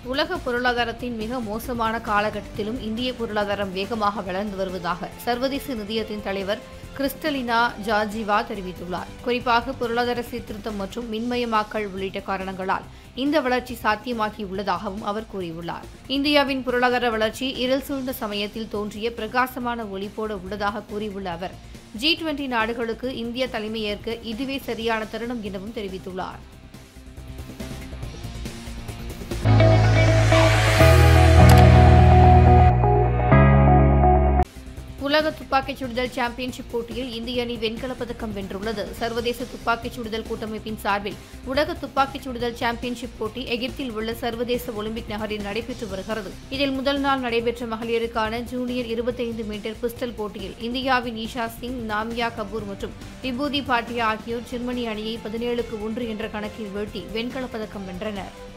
உலக பொருளாதாரத்தின் மிக மோசமான காலகட்டத்திலும் இந்திய பொருளாதாரம் வேகமாக வளர்ந்து வருவதாக சர்வதேச நிதியத்தின் தலைவர் கிறிஸ்டலினா ஜார்ஜிவா தெரிவித்துள்ளார் குறிப்பாக பொருளாதார சீர்திருத்தம் மற்றும் மின்மயமாக்கல் உள்ளிட்ட காரணங்களால் இந்த வளர்ச்சி சாத்தியமாகியுள்ளதாகவும் அவர் கூறியுள்ளார் இந்தியாவின் பொருளாதார வளர்ச்சி இருள் சூழ்ந்த சமயத்தில் தோன்றிய பிரகாசமான ஒளிப்போடு உள்ளதாக கூறியுள்ள அவர் ஜி டுவெண்டி நாடுகளுக்கு இந்திய தலைமையேற்க இதுவே சரியான தருணம் எனவும் தெரிவித்துள்ளார் உலக துப்பாக்கிச் சுடுதல் சாம்பியன்ஷிப் போட்டியில் இந்திய அணி வெண்கலப் பதக்கம் வென்றுள்ளது சர்வதேச துப்பாக்கிச் சுடுதல் கூட்டமைப்பின் சார்பில் உலக துப்பாக்கிச் சுடுதல் சாம்பியன்ஷிப் போட்டி எகிப்தில் உள்ள சர்வதேச ஒலிம்பிக் நகரில் நடைபெற்று வருகிறது இதில் முதல் நாள் நடைபெற்ற மகளிருக்கான ஜூனியர் இருபத்தைந்து மீட்டர் பிஸ்டல் போட்டியில் இந்தியாவின் ஈஷா சிங் நாமியா கபூர் மற்றும் விபூதி பாட்டியா ஆகியோர் ஜெர்மனி அணியை பதினேழுக்கு ஒன்று என்ற கணக்கில் வீழ்த்தி வெண்கலப் பதக்கம் வென்றனர்